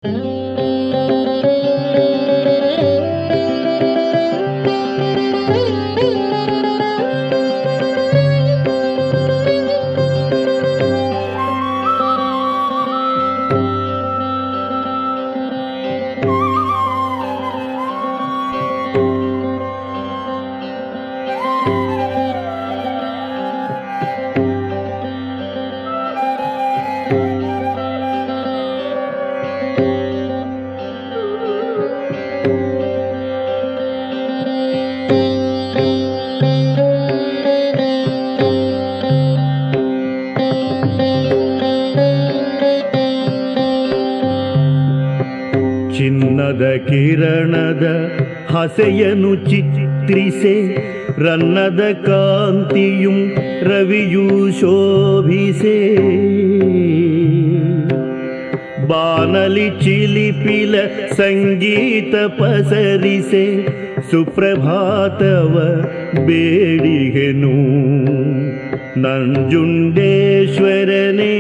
ಚಿನ್ನದ ಕಿರಣದ ಹಸೆಯನು ಚಿತ್ರಿಸೆ ರನ್ನದ ಕಾಂತಿಯುಂ ರವಿಯೂ ಶೋಭಿಸೆ ಬಾನಲಿ ಚಿಲಿಪಿಲ ಸಂಗೀತ ಪಸರಿಸೆ ಸುಪ್ರಭಾತವ ಬೇಡಿಗೆನು ನಂಜುಂಡೇಶ್ವರನೇ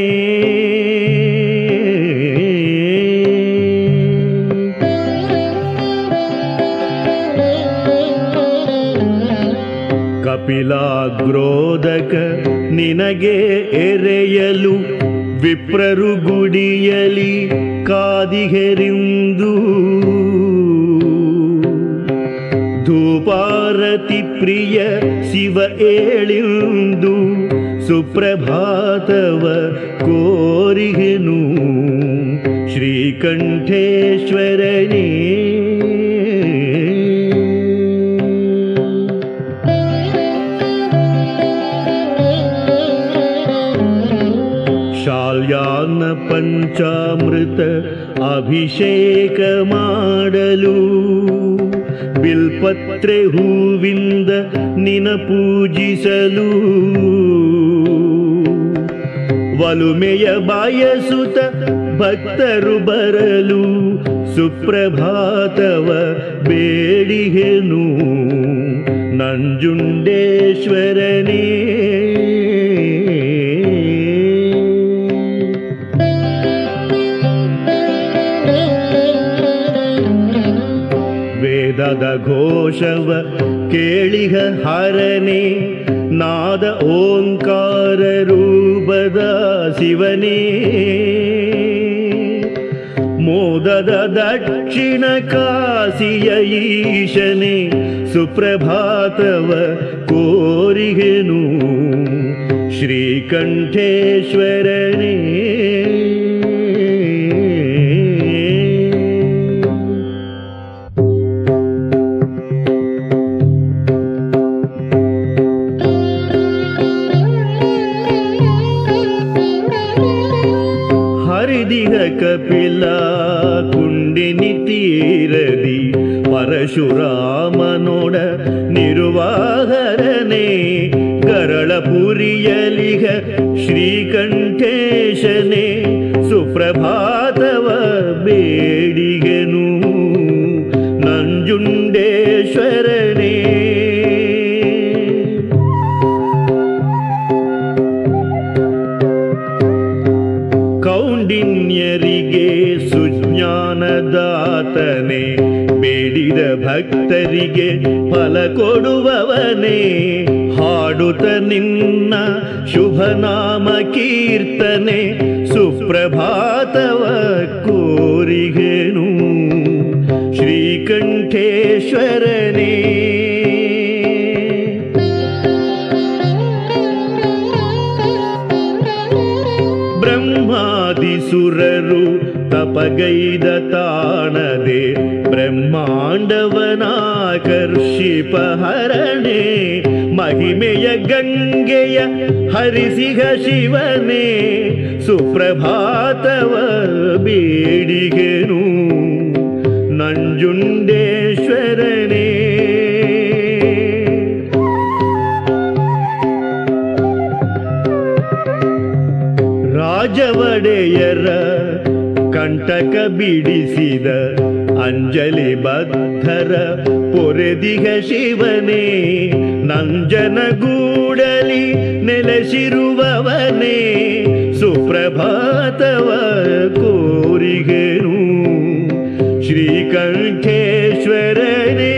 ಕಪಿಲಾಗ್ರೋದಕ ನಿನಗೆ ಎರೆಯಲು ವಿಪ್ರರು ಗುಡಿಯಲಿ ಕಾದಿಗೆರಿಂದು ಧೂಪಾರತಿ ಪ್ರಿಯ ಶಿವ ಏಳಿಂದು ಸುಪ್ರಭಾತವ ಕೋರಿಗೆನು ಶ್ರೀಕಂಠೇಶ್ವರನೇ ಶಾಲ್ಯಾನ್ನ ಪಂಚಾಮೃತ ಅಭಿಷೇಕ ಮಾಡಲು ಬಿಲ್ಪತ್ರೆ ಹೂವಿಂದ ನಿನ ಪೂಜಿಸಲು ಒಲುಮೆಯ ಬಯಸುತ್ತ ಭಕ್ತರು ಬರಲು ಸುಪ್ರಭಾತವ ಬೇಡಿಗೆನು ನಂಜುಂಡೇಶ್ವರನೇ ವೇದದ ಘೋಷವ ಕೇಳಿಹ ಹರನೆ ನಾದ ಓಂಕಾರ ರೂಪದ ಶಿವನೇ ಮೋದದ ದಕ್ಷಿಣ ಕಾಸಿಯ ಈಶನೆ ಸುಪ್ರಭಾತವ ಕೋರಿಗೆನು ಶ್ರೀಕಂಠೇಶ್ವರನೇ ಹರಿದಿಹ ಕಪಿಲ ಕುಂಡಿನಿ ತೀರದಿ ಪರಶುರಾಮನೊಡ ನಿರ್ವಾಹರನೆ ಗರಳಪುರಿಯಲಿಗ ಶ್ರೀಕಂಠೇಶನೆ ಸುಪ್ರಭಾತವ ಬೇಡಿಗೆನು ನಂಜುಂಡೇಶ್ವರನೇ ಕೌಂಡಿನ್ಯರಿಗೆ ಸುಜ್ಞಾನದಾತನೆ ಬೇಡಿದ ಭಕ್ತರಿಗೆ ಫಲ ಕೊಡುವವನೇ ಹಾಡುತ್ತ ನಿನ್ನ ಶುಭನಾಮ ಕೀರ್ತನೆ ಸುಪ್ರಭಾತವ ಕೋರಿಗೆನು ಶ್ರೀಕಂಠೇಶ್ವರನೇ ಬ್ರಹ್ಮಾದಿಸುರರು ತಪಗೈದ ತಾಣದೆ ಬ್ರಹ್ಮಾಂಡವನಾಕರ್ಷಿಪ ಹರಣೆ ಮಹಿಮೆಯ ಗಂಗೆಯ ಹರಿಸಿಹ ಶಿವನೇ ಸುಪ್ರಭಾತವ ಬೇಡಿಗೆನು ನಂಜುಂಡೇಶ್ವರನೇ ರಾಜವಡೆಯರ ಕಂಟಕ ಬಿಡಿಸಿದ ಅಂಜಲಿ ಬದ್ಧರ ಪೊರೆದಿಗ ಶಿವನೇ ನಂಜನಗೂಡಲಿ ನೆಲೆಸಿರುವವನೇ ಸುಪ್ರಭಾತವ ಕೋರಿಗೆನು ಶ್ರೀಕಂಠೇಶ್ವರನೇ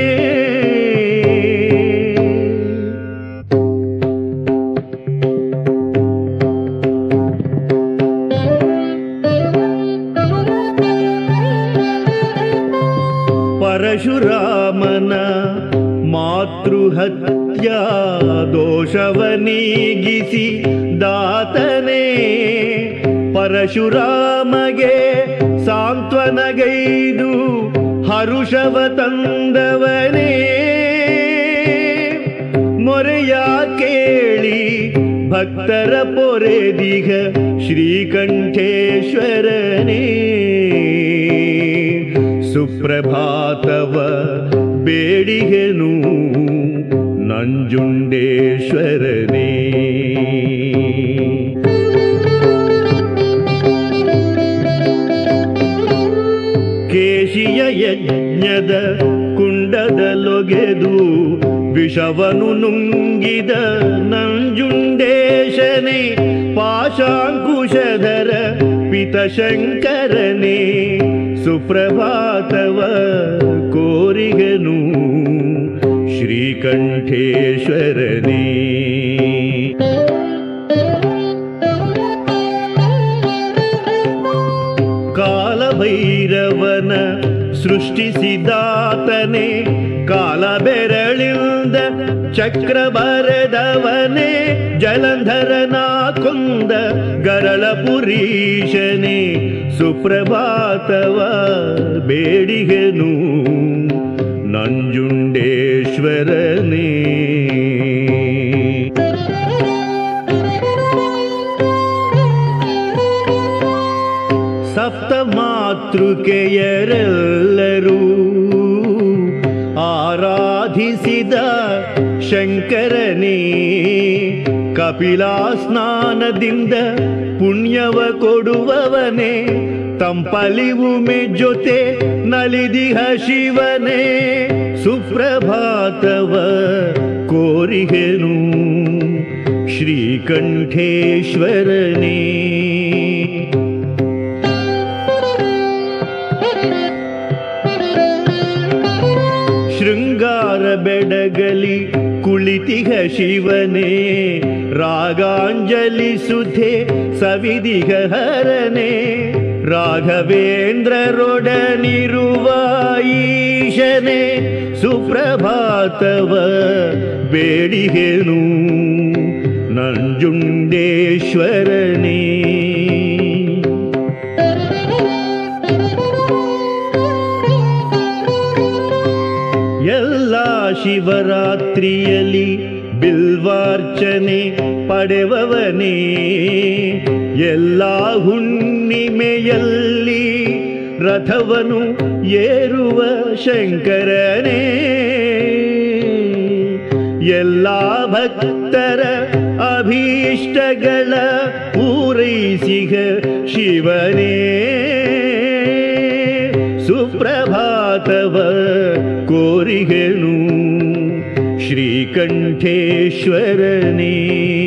ಪರಶುರಾಮನ ಮಾತೃಹತ್ಯಾ ದೋಷವನೀಗಿಸಿ ದಾತನೇ ಪರಶುರಾಮಗೆ ಸಾಂತ್ವನಗೈದು ಹರುಷವ ತಂದವನೇ ಮೊರೆಯ ಕೇಳಿ ಭಕ್ತರ ಪೊರೆದಿಗ ಶ್ರೀಕಂಠೇಶ್ವರನೇ ಸುಪ್ರಭಾತವ ಬೇಡಿಗೆನು ನಂಜುಂಡೇಶ್ವರನೇ ಕೇಶಿಯ ಯಜ್ಞದ ಕುಂಡದಲೊಗೆದು ವಿಷವನು ನುಂಗಿದ ನಂಜುಂಡೇಶನೇ ಪಾಶಾಂಕುಶಧರ ಪಿತಶಂಕರನೇ ಸುಪ್ರಭಾತವ ಕೋರಿಗನು ಶ್ರೀಕಂಠೇಶ್ವರನೇ ಕಾಲಭೈರವನ ಸೃಷ್ಟಿಸಿದಾತನೇ ಕಾಲ ಬೆರಳಿಂದ ಚಕ್ರ ಬರೆದವನೇ ಜಲಂಧರನ ಕೊಂದ ಗರಳ ಪುರೀಶನೇ ಸುಪ್ರಭಾತವ ಬೇಡಿಗೆನು ನಂಜುಂಡೇಶ್ವರನೇ ಸಪ್ತ ಮಾತೃಕೆಯರೆಲ್ಲರೂ ಆರಾಧಿಸಿದ ಶಂಕರನೇ ಕಪಿಲಾ ಸ್ನಾನದಿಂದ ಪುಣ್ಯವ ಕೊಡುವವನೇ ತಂಪಲಿವುಮೆ ಜೊತೆ ನಲಿದಿಹ ಶಿವನೇ ಸುಪ್ರಭಾತವ ಕೋರಿಗೆನು ಶ್ರೀಕಂಠೇಶ್ವರನೇ ಶೃಂಗಾರ ಬೆಡಗಲಿ ಕುಳಿತಿಗ ಶಿವನೇ ರಾಗಾಂಜಲಿ ಸುಧೆ ಸವಿದಿಗ ಹರನೇ ರಾಘವೇಂದ್ರರೊಡನಿರುವ ಈಶನೇ ಸುಪ್ರಭಾತವ ಬೇಡಿಗೆನು ನಂಜುಂಡೇಶ್ವರನೇ ಎಲ್ಲ ಶಿವರಾತ್ರಿಯಲ್ಲಿ ಬಿಲ್ವಾರ್ಚನೆ ಪಡೆವವನೇ ಎಲ್ಲ ಹುಣ್ಣಿಮೆಯಲ್ಲಿ ರಥವನು ಏರುವ ಶಂಕರನೇ ಎಲ್ಲ ಭಕ್ತರ ಅಭೀಷ್ಟಗಳ ಪೂರೈಸಿಗ ಶಿವನೇ ಸುಪ್ರಭಾತವ ಕೋರಿಗೆನು ಶ್ರೀಕಂಠೇಶ್ವರನೇ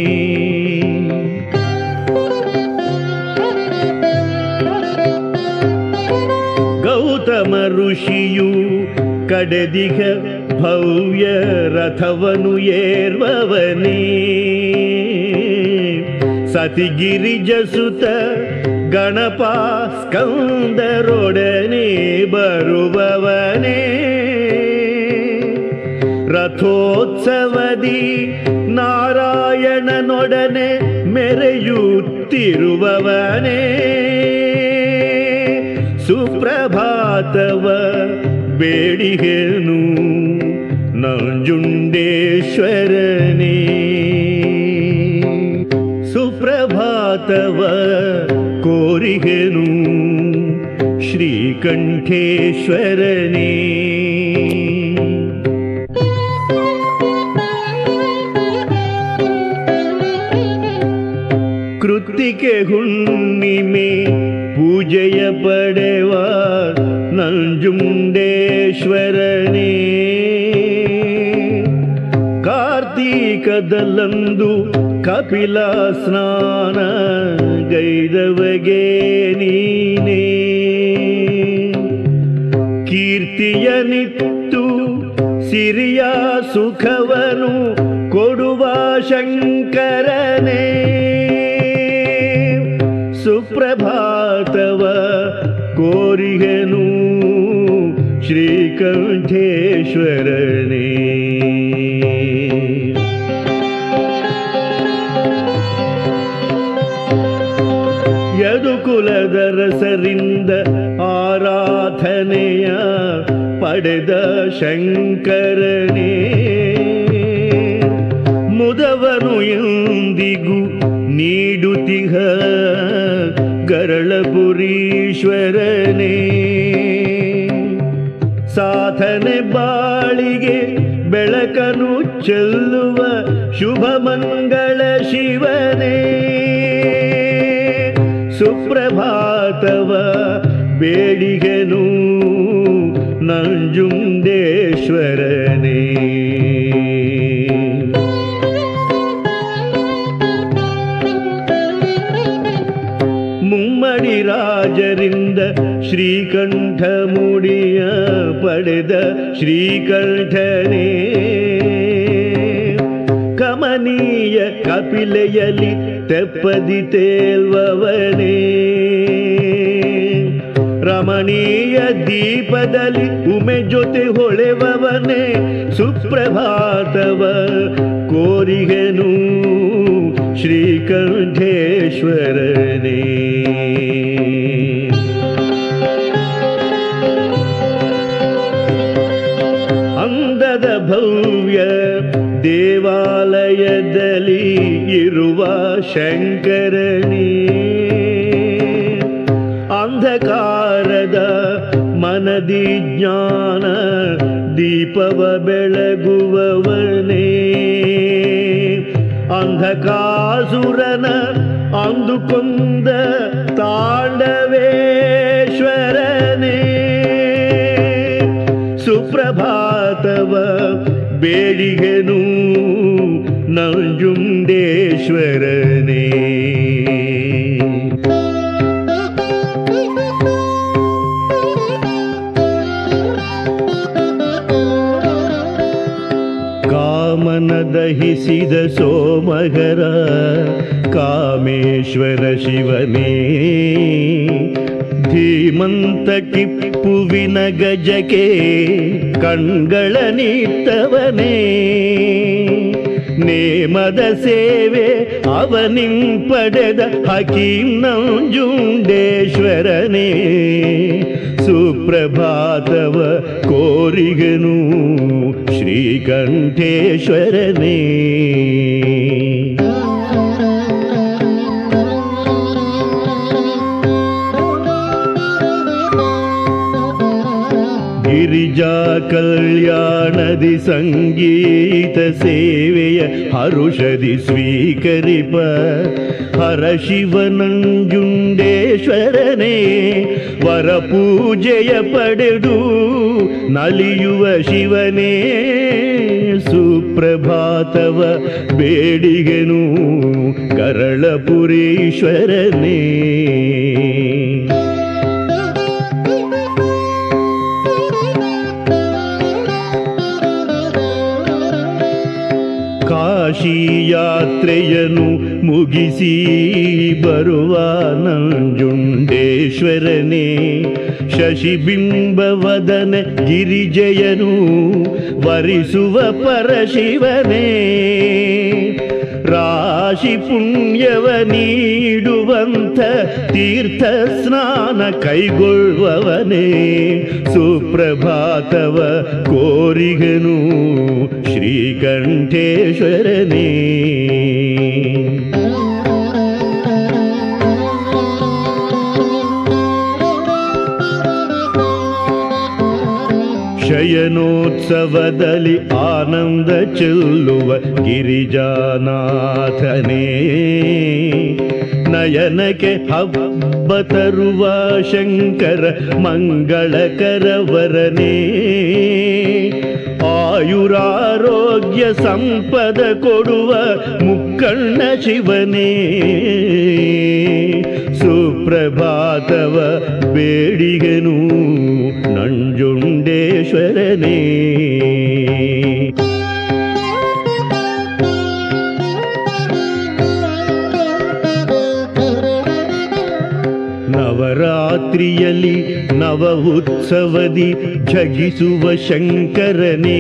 ಗೌತಮ ಋಷಿಯು ಕಡೆದಿಗ ಭವ್ಯ ರಥವನು ಏರ್ವವನೇ ಸತಿಗಿರಿಜಸುತ ಗಣಪ ಸ್ಕಂದರೊಡನೆ ಬರುವವನೇ ರಥೋತ್ಸವದಿ ನಾರಾಯಣನೊಡನೆ ಮೆರೆಯುತ್ತಿರುವವನೇ ಸುಪ್ರಭಾತವ ಬೇಡಿಗೆನು ನಂಜುಂಡೇಶ್ವರನೇ ಸುಪ್ರಭಾತವ ಕೋರಿಗೆನು ಶ್ರೀಕಂಠೇಶ್ವರನೇ ಕೃತ್ತಿಕೆ ಹುಣ್ಣಿಮೆ ಪೂಜೆಯ ಪಡೆವ ನಂಜುಂಡೇಶ್ವರನೇ ಕಾರ್ತೀಕದಲ್ಲಂದು ಕಪಿಲ ಸ್ನಾನ ಗೈದವಗೆ ನೀನೇ ಕೀರ್ತಿಯ ನಿತ್ತು ಸಿರಿಯ ಸುಖವನು ಕೊಡುವ ಶಂಕರನೇ ಸುಪ್ರಭಾತವ ಕೋರಿಗೆನು ಶ್ರೀಕಂಠೇಶ್ವರನೇ ಯದುಕುಲದ ರಸರಿಂದ ಆರಾಧನೆಯ ಪಡೆದ ಶಂಕರನೇ ಮುದವನು ಎಂದಿಗೂ ನೀಡುತ್ತಿಹ ಗರಳಪುರೀಶ್ವರನೇ ಸಾಧನೆ ಬಾಳಿಗೆ ಬೆಳಕನು ಚೆಲ್ಲುವ ಶುಭ ಮಂಗಳ ಶಿವನೇ ಸುಪ್ರಭಾತವ ಬೇಡಿಗೆನು ನಂಜುಂಡೇಶ್ವರನೇ ಮುಮ್ಮಡಿ ರಾಜರಿಂದ ಶ್ರೀಕಂಠ ಮುಡಿಯ ಪಡೆದ ಶ್ರೀಕಂಠನೇ ಕಮನೀಯ ಕಪಿಲೆಯಲಿ ತೆಪ್ಪದಿ ತೇಲ್ವವನೇ ರಮಣೀಯ ದೀಪದಲ್ಲಿ ಉಮೆ ಜೊತೆ ಹೊಳೆವವನೇ ಸುಪ್ರಭಾತವ ಕೋರಿಗೆನು ಶ್ರೀಕಂಠೇಶ್ವರನೇ ಅಂದದ ಭವ್ಯ ದೇವಾಲಯದಲ್ಲಿ ಇರುವ ಶಂಕರನೇ ಅಂಧಕಾರದ ಮನದಿ ಜ್ಞಾನ ದೀಪವ ಬೆಳಗುವವನೇ ಅಂಧಕಾಸುರನ ಅಂದುಕೊಂದ ತಾಂಡವೇಶ್ವರನೇ ಸುಪ್ರಭಾತವ ಬೇಡಿಗೆನು ನಂಜುಂಡೇಶ್ವರನೇ ಕಾಮನ ದಹಿಸಿದ ಸೋಮಗರ ಕಾಮೇಶ್ವರ ಶಿವನೇ ಧೀಮಂತ ಟಿಪ್ಪುವಿನ ಗಜಕ್ಕೆ ಕಣ್ಗಳ ನಿತ್ತವನೇ ನೇಮದ ಸೇವೆ ಅವನಿಂಪಡೆದ ಹಕೀಂ ನಂಜುಂಡೇಶ್ವರನೇ ಸುಪ್ರಭಾತವ ಕೋರಿಗನು ಶ್ರೀಕಂಠೇಶ್ವರನೇ ಗಿರಿಜಾ ಕಲ್ಯಾಣದಿ ಸಂಗೀತ ಸೇವೆಯ ಹರುಷದಿ ಸ್ವೀಕರಿಪ ಹರ ಶಿವನಂಜುಂಡೇಶ್ವರನೇ ವರ ಪೂಜೆಯ ಪಡೆದು ನಲಿಯುವ ಶಿವನೇ ಸುಪ್ರಭಾತವ ಬೇಡಿಗೆನು ಕರಳಪುರೀಶ್ವರನೇ ಕಾಶಿ ಯಾತ್ರೆಯನ್ನು ಮುಗಿಸಿ ಬರುವ ನಂಜುಂಡೇಶ್ವರನೇ ಶಶಿಬಿಂಬವದನ ಗಿರಿಜಯನು ವರಿಸುವ ಪರಶಿವನೇ ರಾಶಿ ಪುಣ್ಯವ ನೀಡುವಂಥ ತೀರ್ಥ ಸ್ನಾನ ಕೈಗೊಳ್ಳುವವನೇ ಸುಪ್ರಭಾತವ ಕೋರಿಗನು ಶ್ರೀಕಂಠೇಶ್ವರನೇ ಶಯನೋತ್ಸವದಲ್ಲಿ ಆನಂದ ಚೆಲ್ಲುವ ಗಿರಿಜಾನಾಥನೇ ನಯನಕ್ಕೆ ಹಬ್ಬ ತರುವ ಶಂಕರ ಮಂಗಳಕರವರನೇ ಆಯುರಾರೋಗ್ಯ ಸಂಪದ ಕೊಡುವ ಮುಕ್ಕಣ್ಣ ಶಿವನೇ ಸುಪ್ರಭಾತವ ಬೇಡಿಗೆನು ನಂಜುಂಡೇಶ್ವರನೇ ನಂಜುಂಡೇಶ್ವರನೇ ನವರಾತ್ರಿಯಲ್ಲಿ ನವ ಉತ್ಸವದಿ ಝಗಿಸುವ ಶಂಕರನೇ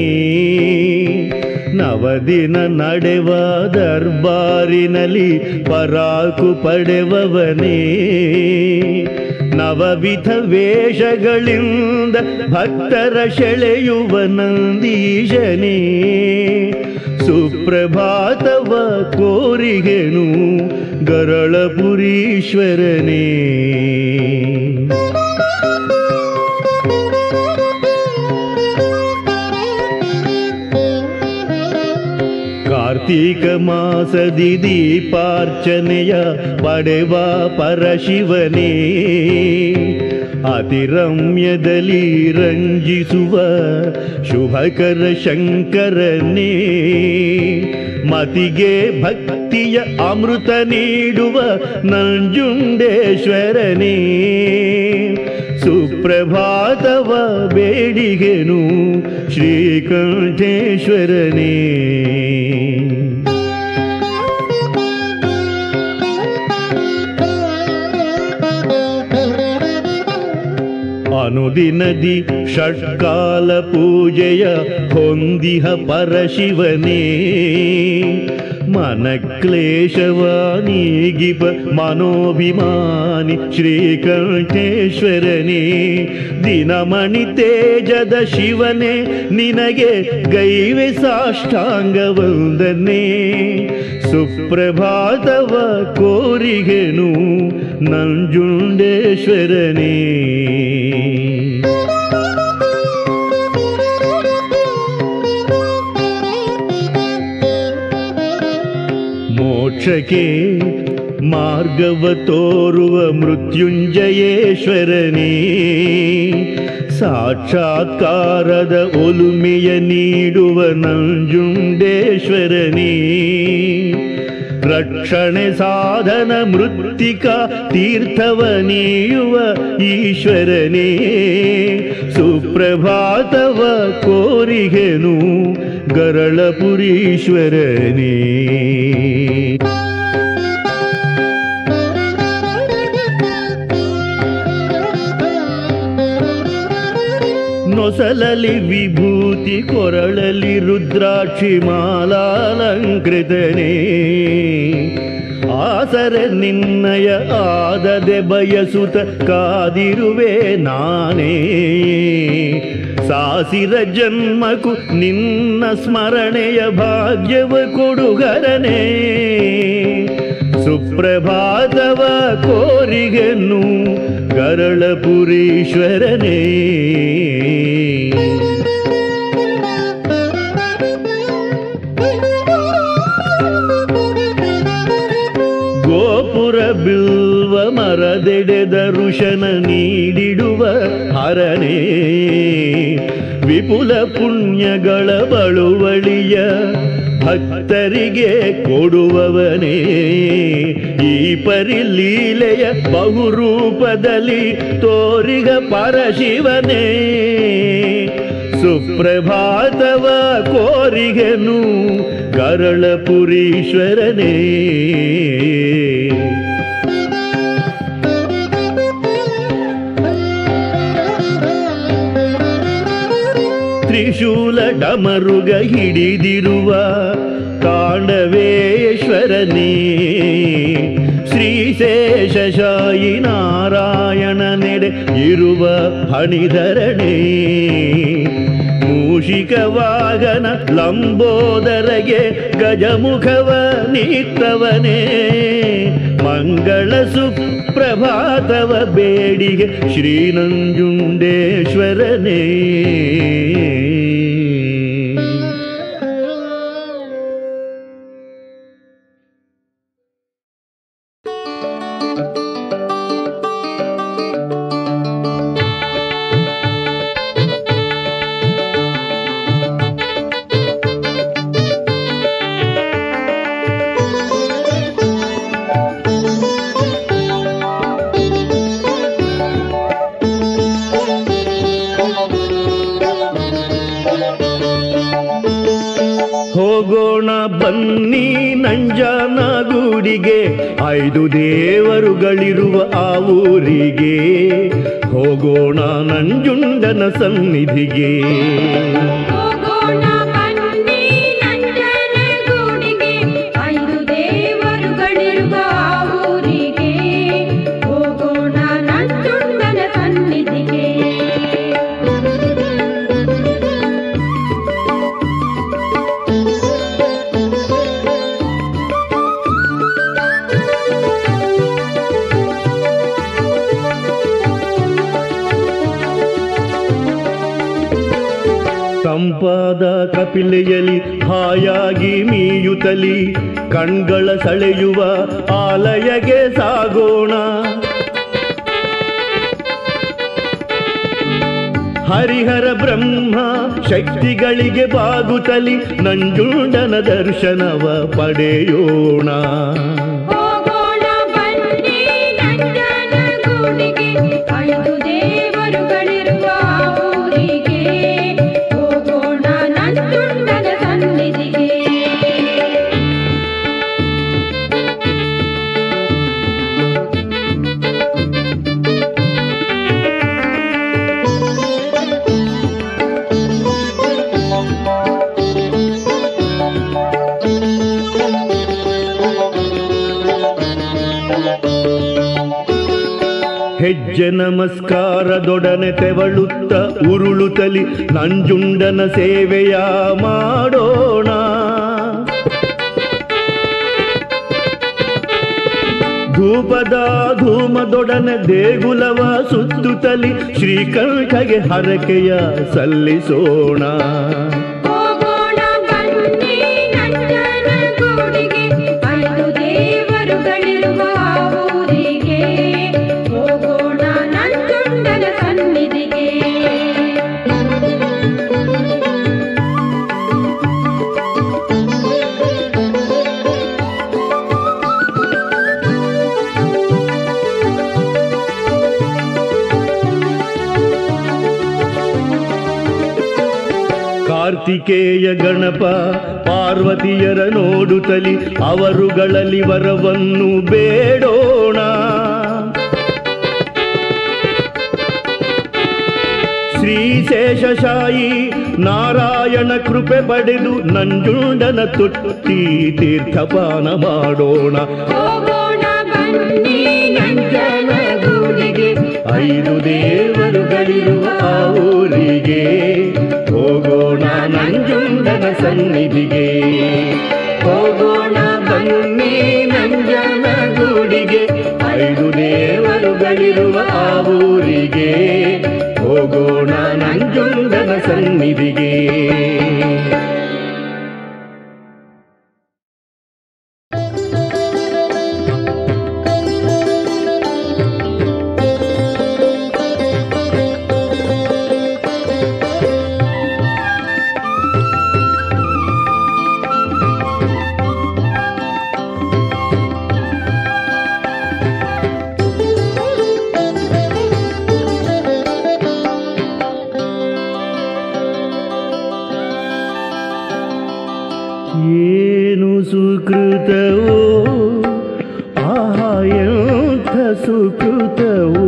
ನವದಿನ ನಡೆವ ದರ್ಬಾರಿನಲ್ಲಿ ಪರಾಕು ಪಡೆವವನೇ ನವವಿಧ ವೇಷಗಳಿಂದ ಭಕ್ತರ ಸೆಳೆಯುವ ನಂದೀಶನೇ ಸುಪ್ರಭಾತವ ಕೋರಿಗೆನು ಗರಳಪುರೀಶ್ವರನೇ ಕಾರ್ತೀಕ ಮಾಸದಿ ದೀಪಾರ್ಚನೆಯ ಪಡೆವ ಪರಶಿವನೇ ಅತಿರಮ್ಯದಲ್ಲಿ ರಂಜಿಸುವ ಶುಭಕರ ಶಂಕರನೇ ಮತಿಗೆ ಭಕ್ತಿಯ ಅಮೃತ ನೀಡುವ ನಂಜುಂಡೇಶ್ವರನೇ ಸುಪ್ರಭಾತವ ಬೇಡಿಗೆನು ಶ್ರೀಕಂಠೇಶ್ವರನೇ ಅನುದಿನದಿ ಷಟ್ಕಾಲ ಪೂಜೆಯ ಹೊಂದಿಹ ಪರಶಿವನೇ ಮನಕ್ಲೇಶವ ನೀಗಿಪ ಮನೋಭಿಮಾನಿ ಶ್ರೀಕಂಠೇಶ್ವರನೇ ದಿನಮಣಿ ತೇಜದ ಶಿವನೇ ನಿನಗೆ ಗೈವೆ ಸಾಷ್ಟಾಂಗ ವಂದನೆ ಸುಪ್ರಭಾತವ ಕೋರಿಗೆನು ನಂಜುಂಡೇಶ್ವರನೇ ಮೋಕ್ಷಕ್ಕೆ ಮಾರ್ಗವ ತೋರುವ ಮೃತ್ಯುಂಜಯೇಶ್ವರನೇ ಸಾಕ್ಷಾತ್ಕಾರದ ಒಲುಮೆಯ ನೀಡುವ ನಂಜುಂಡೇಶ್ವರನೇ ರಕ್ಷಣೆ ಸಾಧನ ಮೃತ್ತಿಕ ತೀರ್ಥವ ನೀಯುವ ಈಶ್ವರನೇ ಸುಪ್ರಭಾತವ ಕೋರಿಗೆನು ಗರಳಪುರೀಶ್ವರನೇ ನೊಸಲಲಿ ವಿಭೂತಿ ಕೊರಳಲಿ ರುದ್ರಾಕ್ಷಿ ಮಾಲಾಲಂಕೃತನೇ ಆಸರೆ ನಿನ್ನಯ ಆದದೆ ಬಯಸುತ್ತ ಕಾದಿರುವೆ ನಾನೇ ಸಾಸಿರ ಜನ್ಮಕು ನಿನ್ನ ಸ್ಮರಣೆಯ ಭಾಗ್ಯವ ಕೊಡುಗರನೇ ಸುಪ್ರಭಾತವ ಕೋರಿಗೆನ್ನು ಗರಳಪುರೀಶ್ವರನೇ ಗೋಪುರ ಬಿಲ್ವ ಮರದೆಡೆ ದರುಶನ ನೀಡಿಡುವ ಹರನೇ ವಿಪುಲ ಪುಣ್ಯಗಳ ಬಳುವಳಿಯ ಭಕ್ತರಿಗೆ ಕೊಡುವವನೇ ಈ ಪರಿಲೀಲೆಯ ಬಹುರೂಪದಲ್ಲಿ ತೋರಿಗ ಪರಶಿವನೇ ಸುಪ್ರಭಾತವ ಕೋರಿಗೆನು ಕರಳಪುರೀಶ್ವರನೇ ತ್ರಿಶೂಲ ಡಮರುಗ ಹಿಡಿದಿರುವ ತಾಂಡವೇಶ್ವರನೇ ಶ್ರೀಶೇಷಶಾಯಿ ನಾರಾಯಣ ನೆಡೆ ಇರುವ ಹಣಿಧರಣೇ ಮೂಷಿಕ ವಾಗನ ಲಂಬೋದರಗೆ ಗಜಮುಖವ ನಿತ್ತವನೇ ಮಂಗಳ ಸುಪ್ರಭಾತವ ಬೇಡಿಗೆ ಶ್ರೀನಂಜುಂಡೇಶ್ವರನೇ ಹೋಗೋಣ ಬನ್ನಿ ನಂಜನಗೂಡಿಗೆ ಐದು ದೇವರುಗಳಿರುವ ಆ ಊರಿಗೆ ಹೋಗೋಣ ನಂಜುಂಡನ ಸನ್ನಿಧಿಗೆ ಹೋಗೋಣ ಬನ್ನಿ ನಂಜನಗೂಡಿಗೆ ಐದು ದೇವರುಗಳಿರುವ ಆ ಊರಿಗೆ ಹೋಗೋಣ ನಂಜುಂಡನ ಸನ್ನಿಧಿಗೆ ತಂಪಾದ ಕಪಿಲೆಯಲಿ ಹಾಯಾಗಿ ಮೀಯುತ್ತಲಿ ಕಣ್ಗಳ ಸೆಳೆಯುವ ಆಲಯಗೆ ಸಾಗೋಣ ಹರಿಹರ ಬ್ರಹ್ಮ ಶಕ್ತಿಗಳಿಗೆ ಬಾಗುತ್ತಲಿ ನಂಜುಂಡನ ದರ್ಶನವ ಪಡೆಯೋಣ ಹೋಗೋಣ ಬನ್ನಿ ನಂಜನಗೂಡಿಗೆ ಐದು ದೇವರುಗಳಿರುವ ಆ ಊರಿಗೆ ಹೋಗೋಣ ನಂಜುಂಡನ ಸನ್ನಿಧಿಗೆ ಹೆಜ್ಜೆ ನಮಸ್ಕಾರದೊಡನೆ ತೆವಳುತ್ತ ಉರುಳುತ್ತಲಿ ನಂಜುಂಡನ ಸೇವೆಯ ಮಾಡೋಣ ಧೂಪದ ಧೂಮದೊಡನೆ ದೇಗುಲವ ಸುತ್ತುತ್ತಲಿ ಶ್ರೀಕಂಠಗೆ ಹರಕೆಯ ಸಲ್ಲಿಸೋಣ ಹೋಗೋಣ ಬನ್ನಿ ನಂಜನಗೂಡಿಗೆ ಐದು ದೇವರುಗಳಿರುವ ಆ ಊರಿಗೆ ಹೋಗೋಣ ನಂಜುಂಡನ ಸನ್ನಿಧಿಗೆ ಕಾರ್ತಿಕೇಯ ಗಣಪ ಪಾರ್ವತಿಯರ ನೋಡುತ್ತಲಿ ಅವರುಗಳಲ್ಲಿ ವರವನ್ನು ಬೇಡೋಣ ಶ್ರೀಶೇಷಶಾಯಿ ನಾರಾಯಣ ಕೃಪೆ ಪಡೆದು ನಂಜುಂಡನ ತುಟ್ಟಿ ತೀರ್ಥಪಾನ ಮಾಡೋಣ ಹೋಗೋಣ ಬನ್ನಿ ನಂಜನಗೂಡಿಗೆ ಐದು ದೇವರುಗಳಿರುವ ಆ ಊರಿಗೆ ಹೋಗೋಣ ನಂಜುಂಡನ ಸನ್ನಿಧಿಗೆ ಹೋಗೋಣ ಬನ್ನಿ ನಂಜನಗೂಡಿಗೆ ಐದು ದೇವರುಗಳಿರುವ ಆ ಊರಿಗೆ ಹೋಗೋಣ ನಂಜುಂಡನ ಸನ್ನಿಧಿಗೆ ಏನು ಸುಕೃತವೋ ಆಹಾ ಎಂಥ ಸುಕೃತವೋ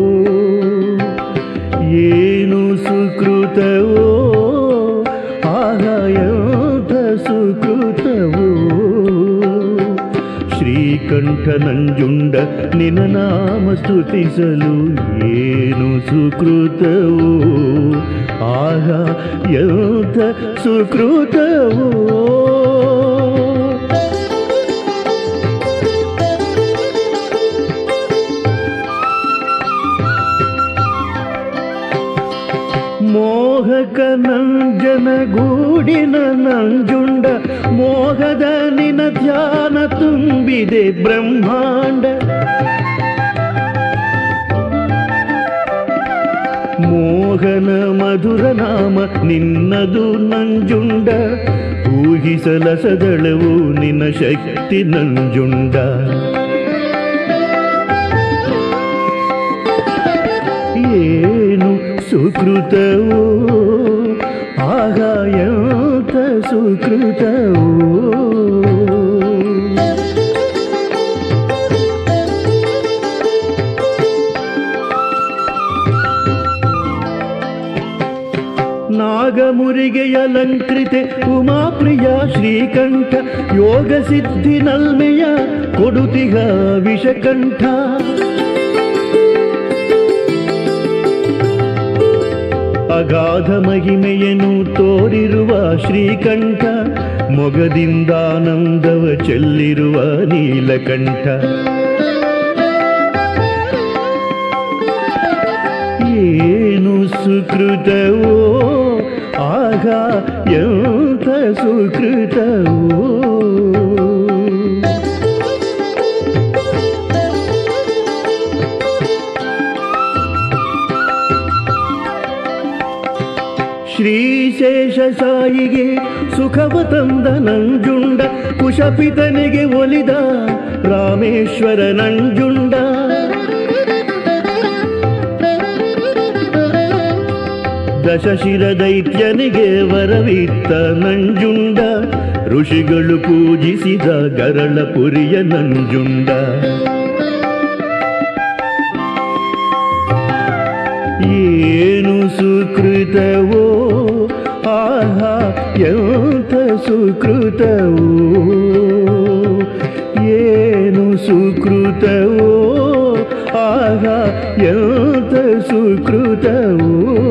ಏನು ಸುಕೃತವೋ ಆಹಾ ಎಂಥ ಸುಕೃತವೋ ಶ್ರೀಕಂಠ ನಂಜುಂಡ ನಿನ ನಾಮ ಸ್ತುತಿಸಲು ಏನು ಸುಕೃತವೋ ಆಗ ಎಂಥ ಸುಕೃತವೋ ಮೋಹಕ ನಂಜನ ಗೂಡಿನ ನಂಜುಂಡ ಮೋಹದ ನಿನ ಧ್ಯಾನ ತುಂಬಿದೆ ಬ್ರಹ್ಮಾಂಡ ಮೋಹನ ಮಧುರ ನಾಮ ನಿನ್ನದು ನಂಜುಂಡ ಊಹಿಸಲಸದಳವು ನಿನ್ನ ಶಕ್ತಿ ನಂಜುಂಡ ಏನು ಸುಕೃತವೋ ಆಗಾಯಂತ ಸುಕೃತವು ನಾಗಮುರಿಗೆ ಅಲಂಕೃತೆ ಉಮಾಪ್ರಿಯ ಶ್ರೀಕಂಠ ಯೋಗ ಸಿದ್ಧಿ ನಲ್ಮೆಯ ಕೊಡುತಿಗ ವಿಷಕಂಠ ಅಗಾಧ ಮಹಿಮೆಯನ್ನು ತೋರಿರುವ ಶ್ರೀಕಂಠ ಮೊಗದಿಂದಾನಂದವ ಚೆಲ್ಲಿರುವ ನೀಲಕಂಠ ಏನು ಸುಕೃತವೋ ಆಗ ಎಂಥ ಸುಕೃತವೋ ಶ್ರೀಶೇಷ ಸಾಯಿಗೆ ಸುಖವ ತಂದ ನಂಜುಂಡ ಕುಶಪಿತನಿಗೆ ಒಲಿದ ರಾಮೇಶ್ವರ ನಂಜುಂಡ ದಶಶಿರ ದೈತ್ಯನಿಗೆ ವರವಿತ್ತ ನಂಜುಂಡ ಋಷಿಗಳು ಪೂಜಿಸಿದ ಗರಳ ಪುರಿಯ ನಂಜುಂಡ ಏನು ಸುಕೃತವೋ ಆಹಾ ಎಂಥ ಸುಕೃತವೋ ಏನು ಸುಕೃತವೋ ಆಹಾ ಎಂಥ ಸುಕೃತವೋ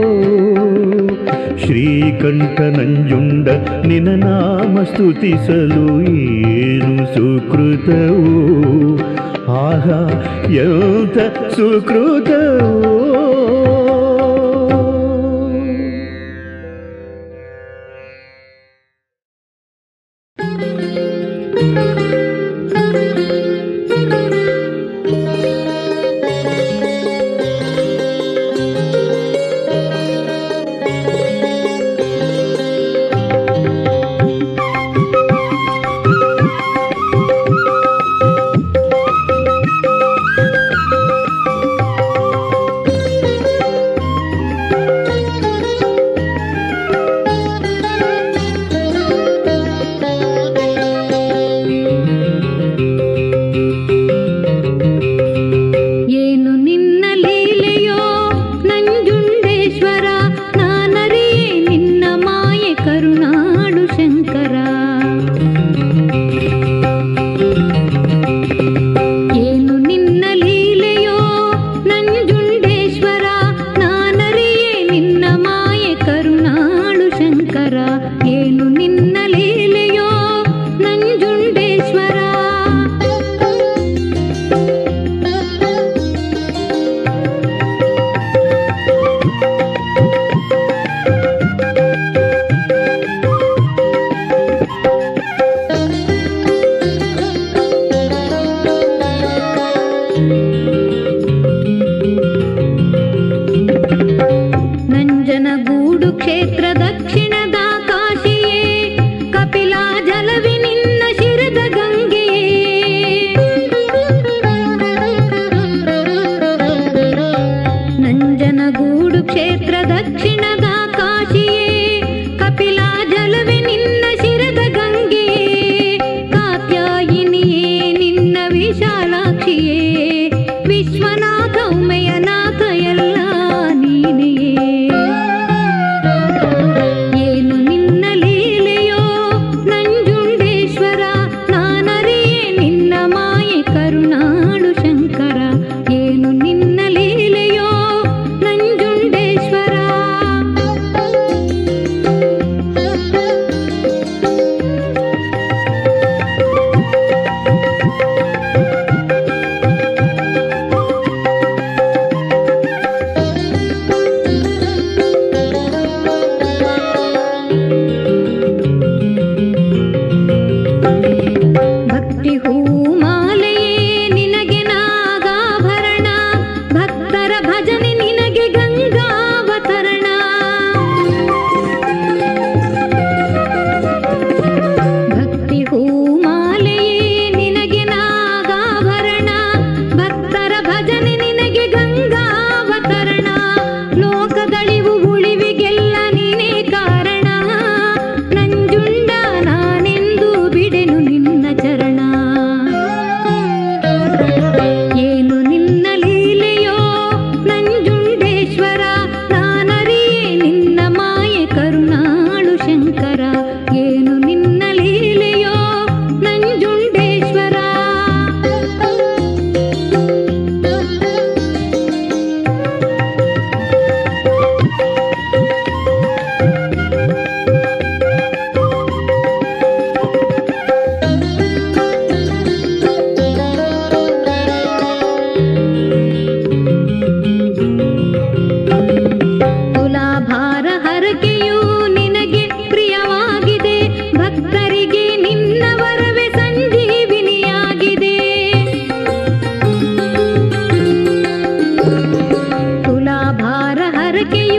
ಶ್ರೀಕಂಠ ನಂಜುಂಡ ನಿನ ನಾಮ ಸ್ತುತಿಸಲು ಏನು ಸುಕೃತವೋ ಆಹಾ ಎಂಥ ಸುಕೃತವೋ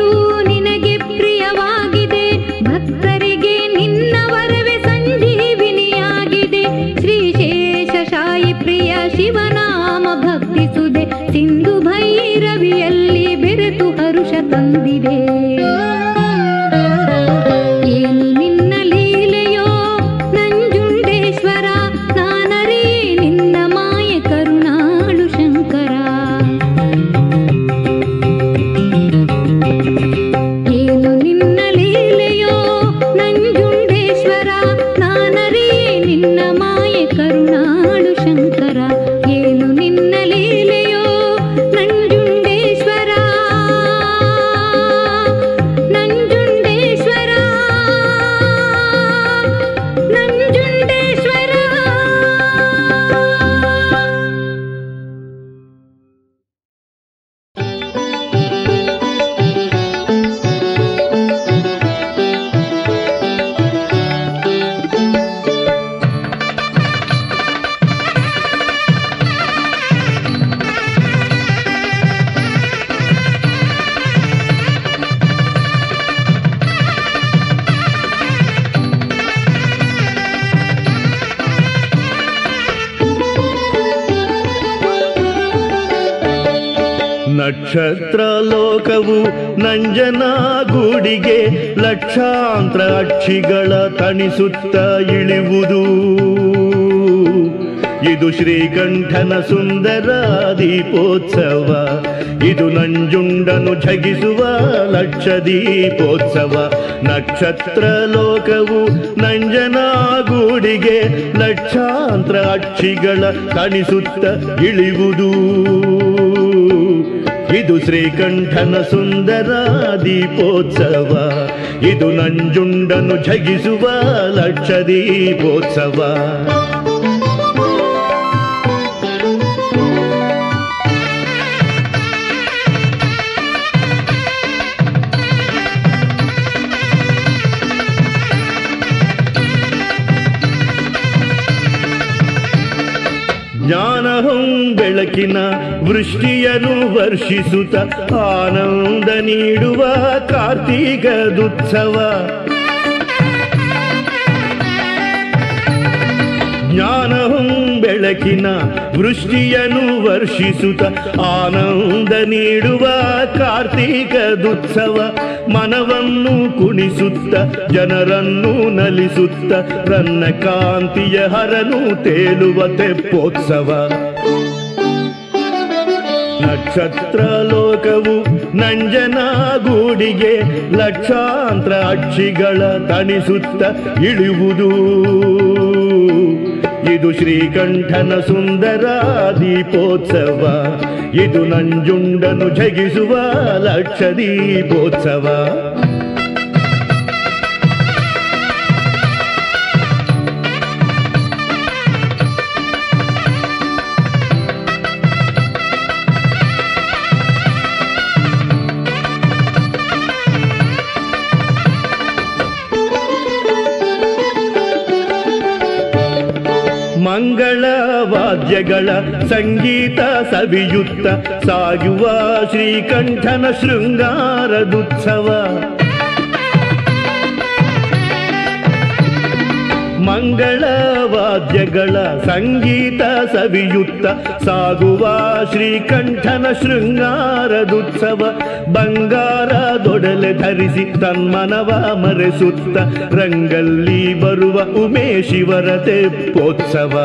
ನೀರು ನಿನಗೆ ಪ್ರಿಯವಾಗಿದೆ ಭಕ್ತರಿಗೆ ನಿನ್ನ ವರವೇ ಸಂಜೀವಿನಿಯಾಗಿದೆ ಶ್ರೀಶೇಷ ಶಾಯಿ ಪ್ರಿಯ ಶಿವನಾಮ ಭಕ್ತಿಸುದೆ ಸಿಂಧು ಭೈರವಿಯಲ್ಲಿ ಬೆರೆತು ಹರುಷ ತಂದಿದೆ ಏನು ನಿನ್ನ ಲೀಲೆಯೋ ನಂಜುಂಡೇಶ್ವರ ನಾನರೇ ನಿನ್ನ ಮಾಯ ಕರುಣಾಳು ಶಂಕರ ಏನು ನಿನ್ನ ಲೀಲೆಯೋ ನಂಜುಂಡೇಶ್ವರ ನಾನರೇ ನಿನ್ನ ಮಾಯ ಕರುಣಾಳು ಶಂಕರ ಏನು ನಿನ್ನ ಲೀಲೆಯೋ ನಂಜುಂಡೇಶ್ವರ ನಂಜುಂಡೇಶ್ವರ ನಂಜುಂಡೇಶ್ವರ ನಕ್ಷತ್ರ ಲೋಕವು ನಂಜನಗೂಡಿಗೆ ಲಕ್ಷಾಂತರ ಅಕ್ಷಿಗಳ ತಣಿಸುತ್ತ ಇಳಿಯುವುದು ಇದು ಶ್ರೀಕಂಠನ ಸುಂದರ ದೀಪೋತ್ಸವ ಇದು ನಂಜುಂಡನು ಝಗಿಸುವ ಲಕ್ಷ ದೀಪೋತ್ಸವ ನಕ್ಷತ್ರ ಲೋಕವು ನಂಜನಗೂಡಿಗೆ ಲಕ್ಷಾಂತರ ಅಕ್ಷಿಗಳ ತಣಿಸುತ್ತ ಇಳಿಯುವುದು ಇದು ಶ್ರೀಕಂಠನ ಸುಂದರ ದೀಪೋತ್ಸವ ಇದು ನಂಜುಂಡನು ಝಗಿಸುವ ಲಕ್ಷ ದೀಪೋತ್ಸವ ಜ್ಞಾನಹಂ ಬೆಳಕಿನ ವೃಷ್ಟಿಯನ್ನು ವರ್ಷಿಸುತ್ತ ಆನಂದ ನೀಡುವ ಕಾರ್ತೀಕದುತ್ಸವ ಜ್ಞಾನಹಂ ಬೆಳಕಿನ ವೃಷ್ಟಿಯನ್ನು ವರ್ಷಿಸುತ್ತ ಆನಂದ ನೀಡುವ ಕಾರ್ತೀಕದುತ್ಸವ ಮನವನ್ನು ಕುಣಿಸುತ್ತ ಜನರನ್ನು ನಲಿಸುತ್ತ ರನ್ನ ಕಾಂತಿಯ ಹರನು ತೇಲುವ ತೆಪ್ಪೋತ್ಸವ ನಕ್ಷತ್ರ ಲೋಕವು ನಂಜನಗೂಡಿಗೆ ಲಕ್ಷಾಂತರ ಅಕ್ಷಿಗಳ ತಣಿಸುತ್ತ ಇಳಿಯುವುದು ಇದು ಶ್ರೀಕಂಠನ ಸುಂದರ ದೀಪೋತ್ಸವ ಇದು ನಂಜುಂಡನು ಝಗಿಸುವ ಲಕ್ಷ ದೀಪೋತ್ಸವ ಮಂಗಳ ವಾದ್ಯಗಳ ಸಂಗೀತ ಸವಿಯುತ್ತ ಸಾಗುವ ಶ್ರೀಕಂಠನ ಶೃಂಗಾರದುತ್ಸವ ಮಂಗಳ ವಾದ್ಯಗಳ ಸಂಗೀತ ಸವಿಯುತ್ತ ಸಾಗುವ ಶ್ರೀಕಂಠನ ಶೃಂಗಾರದುತ್ಸವ ಬಂಗಾರದೊಡಲೆ ಧರಿಸಿ ತನ್ಮನವ ಮರೆಸುತ್ತ ರಂಗಲ್ಲಿ ಬರುವ ಉಮೇಶಿವರ ತೆಪ್ಪೋತ್ಸವ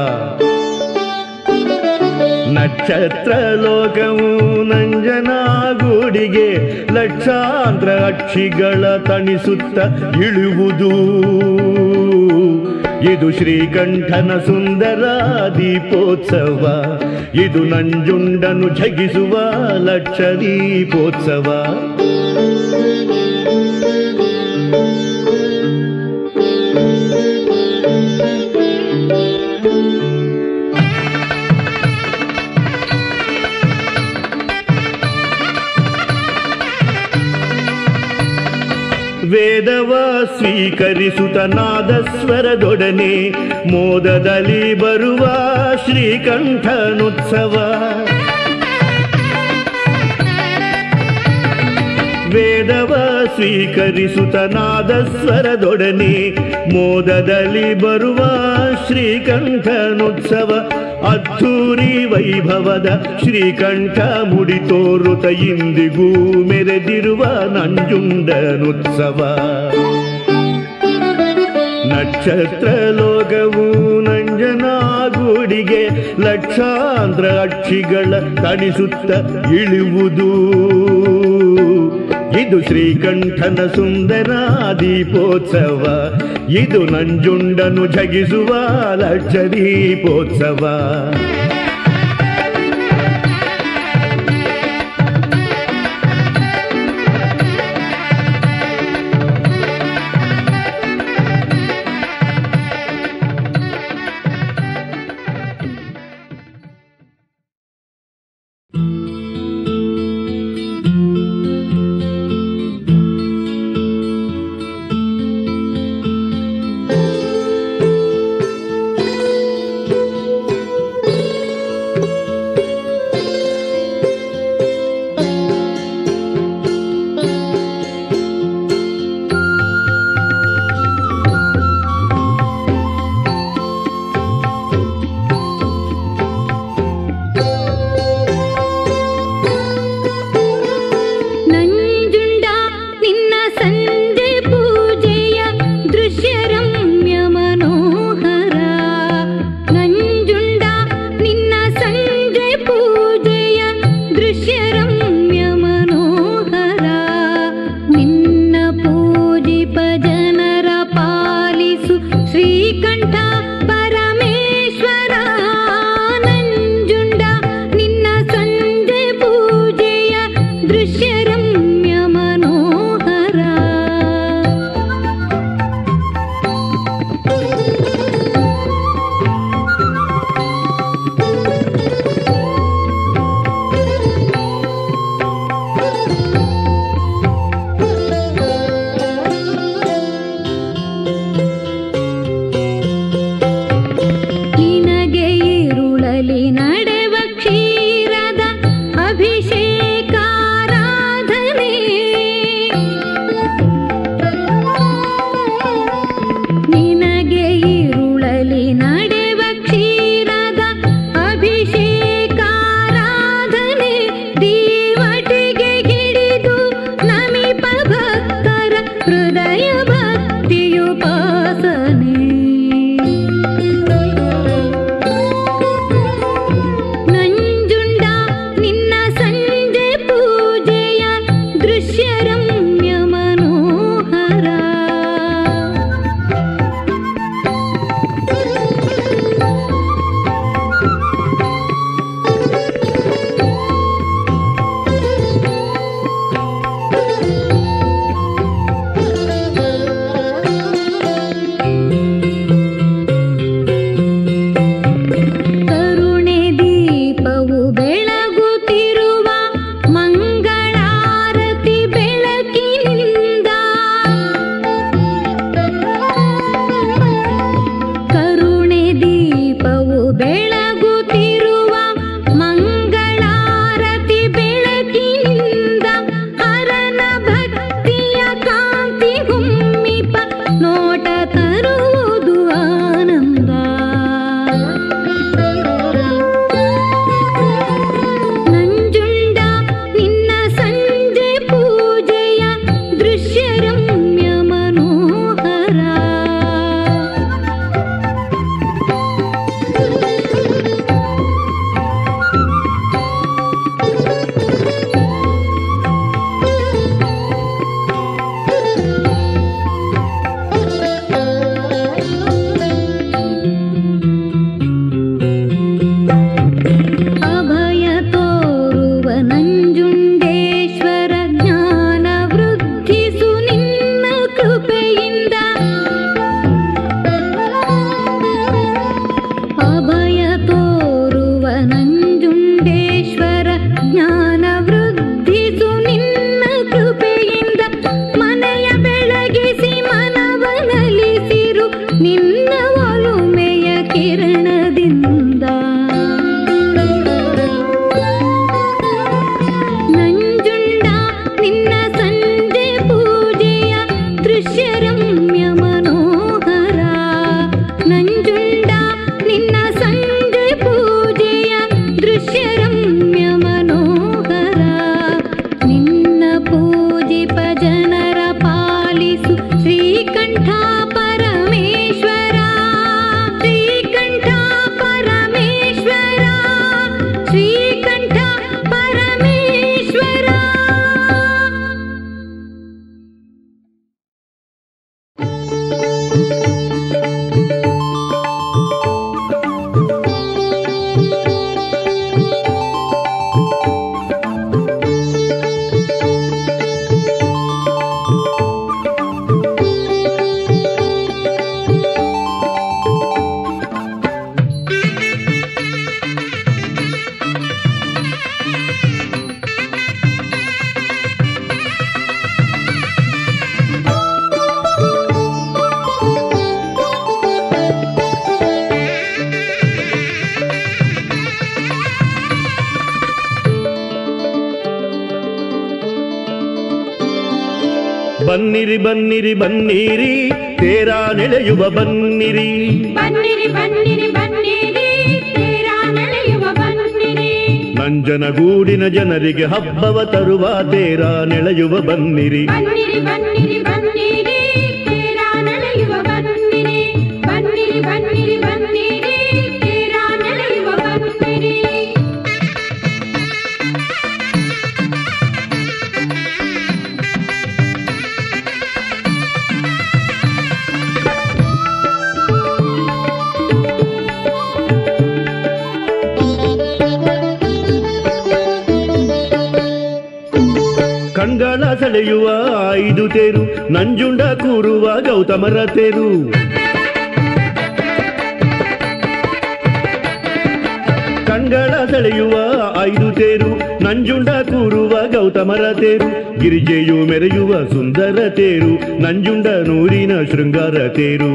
ನಕ್ಷತ್ರ ಲೋಕವು ನಂಜನಗೂಡಿಗೆ ಲಕ್ಷಾಂತರ ಅಕ್ಷಿಗಳ ತಣಿಸುತ್ತ ಇಳುವುದು ಇದು ಶ್ರೀಕಂಠನ ಸುಂದರ ದೀಪೋತ್ಸವ ಇದು ನಂಜುಂಡನು ಝಗಿಸುವ ಲಕ್ಷ ದೀಪೋತ್ಸವ ವೇದವ ಸ್ವೀಕರಿಸುತ್ತ ನಾದಸ್ವರದೊಡನೆ ಮೋದದಲ್ಲಿ ಬರುವ ಶ್ರೀಕಂಠನುತ್ಸವ ವೇದವ ಸ್ವೀಕರಿಸುತ್ತ ನಾದಸ್ವರದೊಡನೆ ಮೋದದಲ್ಲಿ ಬರುವ ಶ್ರೀಕಂಠನೋತ್ಸವ ಅದ್ಧೂರಿ ವೈಭವದ ಶ್ರೀಕಂಠ ಮುಡಿ ತೋರುತ ಇಂದಿಗೂ ಮೆರೆದಿರುವ ನಂಜುಂಡನೋತ್ಸವ ನಕ್ಷತ್ರ ಲೋಕವು ನಂಜನಾಗೂಡಿಗೆ ಲಕ್ಷಾಂತರ ಅಕ್ಷಿಗಳ ತಣಿಸುತ್ತ ಇಳುವುದು ಇದು ಶ್ರೀಕಂಠನ ಸುಂದರ ದೀಪೋತ್ಸವ ಇದು ನಂಜುಂಡನು ಜಗಿಸುವ ಲಕ್ಷ ದೀಪೋತ್ಸವ ಬನ್ನಿರಿ ಬನ್ನಿರಿ ಬನ್ನಿರಿ ತೇರ ನೆಳೆಯುವ ಬನ್ನಿರಿ ಬನ್ನಿರಿ ಬನ್ನಿರಿ ಬನ್ನಿರಿ ತೇರ ನಡೆಯುವ ಬನ್ನಿರಿ ನಂಜನಗೂಡಿನ ಜನರಿಗೆ ಹಬ್ಬವ ತರುವ ತೇರ ನೆಳೆಯುವ ಬನ್ನಿರಿ ಬನ್ನಿರಿ ಬನ್ನಿರಿ ಬನ್ನಿರಿ ತೇರ ನಡೆಯುವ ಬನ್ನಿರಿ ಬನ್ನಿರಿ ಬನ್ನಿರಿ ಬನ್ನಿರಿ ತೇರ ನಡೆಯುವ ಬನ್ನಿರಿ ಕಣ್ಗಳ ಸೆಳೆಯುವ ಐದು ತೇರು ನಂಜುಂಡ ಕೂರುವ ಗೌತಮರ ತೇರು ಕಣ್ಗಳ ಸೆಳೆಯುವ ಐದು ತೇರು ನಂಜುಂಡ ಕೂರುವ ಗೌತಮರ ತೇರು ಗಿರಿಜೆಯು ಮೆರೆಯುವ ಸುಂದರ ತೇರು ನಂಜುಂಡ ನೂರಿನ ಶೃಂಗಾರ ತೇರು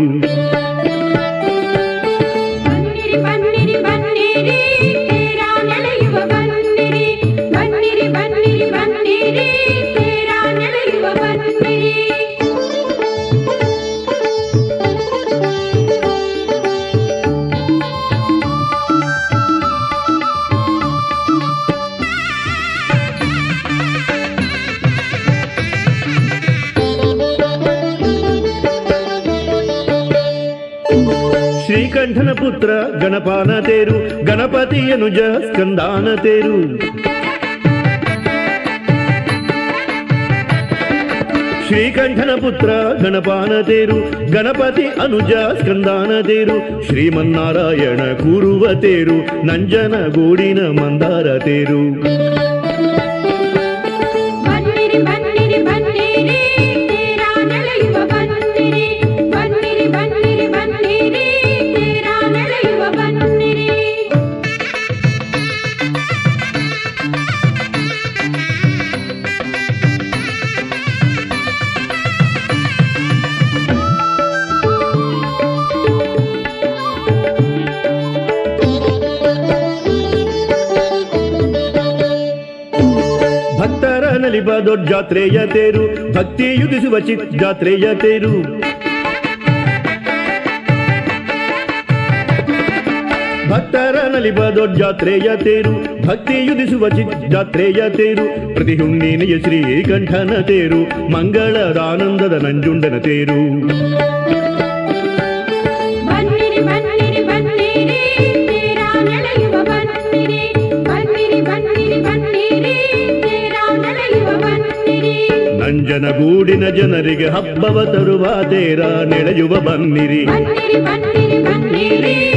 ಬನ್ನಿರಿ ಬನ್ನಿರಿ ಬನ್ನಿರಿ ತೇರ ನಡೆಯುವ ಬನ್ನಿರಿ ಬನ್ನಿರಿ ಬನ್ನಿರಿ ಬನ್ನಿರಿ ತೇರ ನಡೆಯುವ ಬನ್ನಿರಿ ಶ್ರೀಕಂಠನ ಪುತ್ರ ಗಣಪಾನ ತೇರು ಗಣಪತಿಯನುಜ ಸ್ಕಂದಾನ ತೇರು ಶ್ರೀಕಂಠನ ಪುತ್ರ ಗಣಪಾನ ತೇರು ಗಣಪತಿ ಅನುಜ ಸ್ಕಂದಾನ ತೇರು ಶ್ರೀಮನ್ನಾರಾಯಣ ಕೂರುವ ತೇರು ನಂಜನ ಗೂಡಿನ ಮಂದಾರ ತೇರು ಬನ್ನಿರಿ ಬನ್ನಿರಿ ಬನ್ನಿರಿ ತೇರ ನಡೆಯುವ ಬನ್ನಿರಿ ಬನ್ನಿರಿ ಬನ್ನಿರಿ ಬನ್ನಿರಿ ತೇರ ನಡೆಯುವ ಬನ್ನಿರಿ ಭಕ್ತರ ನಲಿಬ ದೊಡ್ಡ ಜಾತ್ರೆಯ ತೇರು ಭಕ್ತಿ ಯುಗಿಸುವ ಚಿತ್ ಜಾತ್ರೆಯ ತೇರು ಭಕ್ತರ ನಲಿಬ ದೊಡ್ಡ ಜಾತ್ರೆಯ ತೇರು ಭಕ್ತಿ ಯುಧಿಸುವ ಚಿತ್ ಜಾತ್ರೆಯ ತೇರು ಪ್ರತಿ ಹುಣ್ಣಿನೆಯ ಶ್ರೀಕಂಠನ ತೇರು ಮಂಗಳದಾನಂದದ ನಂಜುಂಡನ ತೇರು ಬನ್ನಿರಿ ಬನ್ನಿರಿ ಬನ್ನಿರಿ ತೇರ ನಡೆಯುವ ಬನ್ನಿರಿ ಬನ್ನಿರಿ ಬನ್ನಿರಿ ಬನ್ನಿರಿ ತೇರ ನಡೆಯುವ ಬನ್ನಿರಿ ನಂಜನಗೂಡಿನ ಜನರಿಗೆ ಹಬ್ಬವ ತರುವ ತೇರ ನೆಳೆಯುವ ಬನ್ನಿರಿ ಬನ್ನಿರಿ ಬನ್ನಿರಿ ಬನ್ನಿರಿ